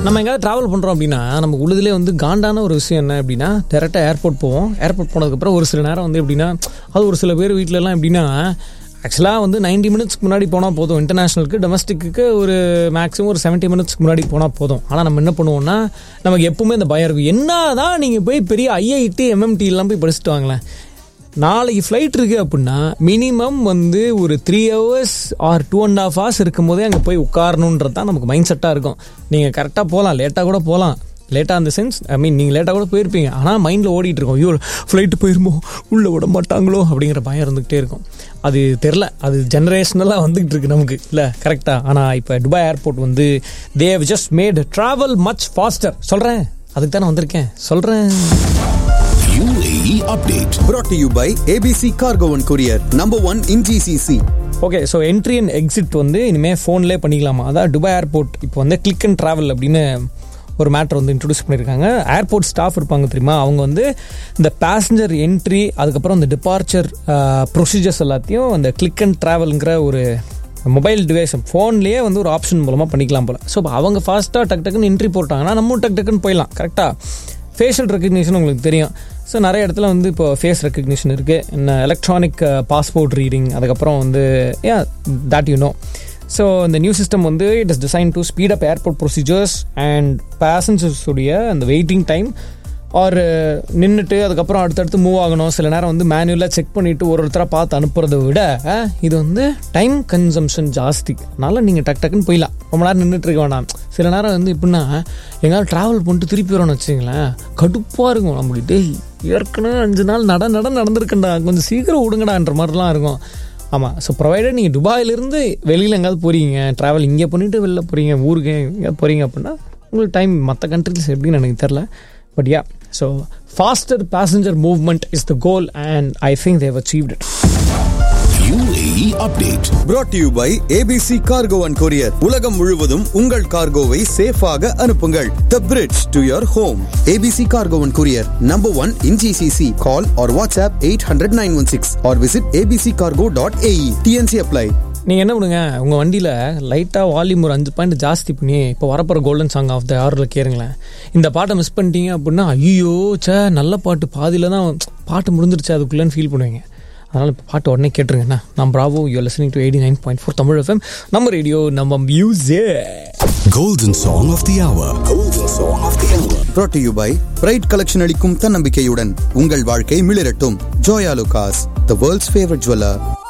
நம்ம எங்கேயாவது ட்ராவல் பண்ணுறோம் அப்படின்னா நமக்கு உள்ளதுலேயே வந்து காண்டான ஒரு விஷயம் என்ன அப்படின்னா டேரெக்டாக ஏர்போர்ட் போவோம் ஏர்போர்ட் போனதுக்கப்புறம் ஒரு சில நேரம் வந்து எப்படின்னா அது ஒரு சில பேர் வீட்டிலலாம் எப்படின்னா ஆக்சுவலாக வந்து 90 மினிட்ஸ்க்கு முன்னாடி போனால் போதும் இன்டர்நேஷனலுக்கு டொமஸ்டிக்கு ஒரு மேக்ஸிமம் ஒரு 70 மினிட்ஸ்க்கு முன்னாடி போனால் போதும் ஆனால் நம்ம என்ன பண்ணுவோம்னா நமக்கு எப்பவுமே இந்த பயம் இருக்கும் என்ன தான் நீங்கள் போய் பெரிய ஐஐடி எம்எம்டி எல்லாம் போய் படிச்சுட்டு வாங்களேன் நாளைக்கு ஃப்ளைட் இருக்குது அப்படின்னா மினிமம் வந்து ஒரு three hours or two and half hours இருக்கும்போதே அங்கே போய் உட்காரணுன்றது தான் நமக்கு மைண்ட் செட்டாக இருக்கும் நீங்கள் கரெக்டாக போகலாம் லேட்டாக கூட போகலாம் லேட்டாக அந்த சென்ஸ் ஐ மீன் நீங்கள் லேட்டாக கூட போயிருப்பீங்க ஆனால் மைண்டில் ஓடிட்டு இருக்கோம் ஐயோ ஃப்ளைட்டு போயிருமோ உள்ளே விட மாட்டாங்களோ அப்படிங்கிற பயம் இருந்துகிட்டே இருக்கும் அது தெரில அது ஜென்ரேஷனலாக வந்துகிட்டு இருக்கு நமக்கு இல்லை கரெக்டாக ஆனால் இப்போ துபாய் ஏர்போர்ட் வந்து தேவ் just made travel much faster சொல்கிறேன் அதுக்கு தான் நான் வந்திருக்கேன் சொல்கிறேன் UAE update. brought to you by ABC Cargo and Courier, number one in GCC. Okay so entry and exit வந்து இனிமேல் ஃபோன்லேயே பண்ணிக்கலாமா அதான் துபாய் ஏர்போர்ட் இப்போ வந்து கிளிக் அண்ட் ட்ராவல் அப்படின்னு ஒரு மேட்ரு வந்து இன்ட்ரடியூஸ் பண்ணியிருக்காங்க ஏர்போர்ட் ஸ்டாஃப் இருப்பாங்க தெரியுமா அவங்க வந்து இந்த பேசஞ்சர் என்ட்ரி அதுக்கப்புறம் இந்த டிபார்ச்சர் ப்ரொசீஜர்ஸ் எல்லாத்தையும் அந்த கிளிக் அண்ட் ட்ராவல்ங்கிற ஒரு மொபைல் டிவைஸ் ஃபோன்லேயே வந்து ஒரு ஆப்ஷன் மூலமாக பண்ணிக்கலாம் போல் ஸோ அவங்க ஃபாஸ்ட்டாக டக் டக்குன்னு என்ட்ரி போட்டாங்கன்னா நம்ம டக் டக்குன்னு போயிடலாம் கரெக்டாக ஃபேஷியல் ரெக்கக்னிஷன் உங்களுக்கு தெரியும் ஸோ நிறைய இடத்துல வந்து இப்போ ஃபேஸ் ரெக்கக்னிஷன் இருக்குது என்ன எலக்ட்ரானிக் பாஸ்போர்ட் ரீடிங் அதுக்கப்புறம் வந்து uh that you know so இந்த நியூ சிஸ்டம் வந்து it is design to speed up airport procedures and பேசஞ்சர்ஸுடைய அந்த வெயிட்டிங் டைம் ஆர் நின்றுட்டு அதுக்கப்புறம் அடுத்தடுத்து மூவ் ஆகணும் சில நேரம் வந்து மேனுவலாக செக் பண்ணிவிட்டு ஒரு ஒருத்தராக பார்த்து அனுப்புறதை விட அஹ், இது வந்து டைம் கன்சம்ஷன் ஜாஸ்தி அதனால் நீங்கள் டக் டக்குன்னு போயிடலாம் ரொம்ப நேரம் நின்றுட்டு இருக்க வேண்டாம் சில நேரம் வந்து எப்படின்னா எங்கேயாவது ட்ராவல் பண்ணிட்டு திருப்பி வரோம்னு வச்சுங்களேன் கடுப்பாக இருக்கும் நம்மளுக்கு டேய் ஏற்கனவே அஞ்சு நாள் நட நட நடந்திருக்கேன்டா கொஞ்சம் சீக்கிரம் விடுங்கடான்ற மாதிரிலாம் இருக்கும் ஆமாம் ஸோ ப்ரொவைடட் நீங்கள் துபாயிலிருந்து வெளியில் எங்கேயாவது போகிறீங்க ட்ராவல் இங்கே பண்ணிட்டு வெளில போகிறீங்க ஊருக்கு எங்கேயாவது போகிறீங்க அப்படின்னா உங்களுக்கு டைம் மற்ற கண்ட்ரிஸ் எப்படின்னு எனக்கு தெரில but yeah so faster passenger movement is the goal and I think they've achieved it UAE update. brought to you by ABC Cargo and Courier. உலகம் முழுவதும் உங்கள் கார்கோவை சேஃபாக அனுப்புங்கள் The bridge to your home. ABC Cargo and Courier, number one in GCC. Call or WhatsApp 800-916 or visit abccargo.ae. TNC apply. நீங்கள் என்ன பண்ணுங்க உங்கள் வண்டியில் லைட்டாக வால்யூம் ஒரு அஞ்சு பாயிண்ட் ஜாஸ்தி பண்ணி இப்போ வரப்போகிற கோல்டன் சாங் ஆஃப் த ஆரில் கேளுங்களேன் இந்த பாட்டை மிஸ் பண்ணிட்டீங்க அப்படின்னா ஐயோ சே நல்ல பாட்டு பாதியில் தான் பாட்டு முடிஞ்சிருச்சு அதுக்குள்ளேன்னு ஃபீல் பண்ணுவீங்க அதனால் இப்போ பாட்டு உடனே கேட்டுருங்கண்ணா நான் bravo you listening to eighty nine point four Tamil FM நம்ம ரேடியோ நம்ம music Golden song of the hour. Golden song of the hour. brought to you by bright collection அளிக்கும் தன்னம்பிக்கையுடன் உங்கள் வாழ்க்கை மிளிரட்டும் Joya லுகாஸ் the world's favorite jeweler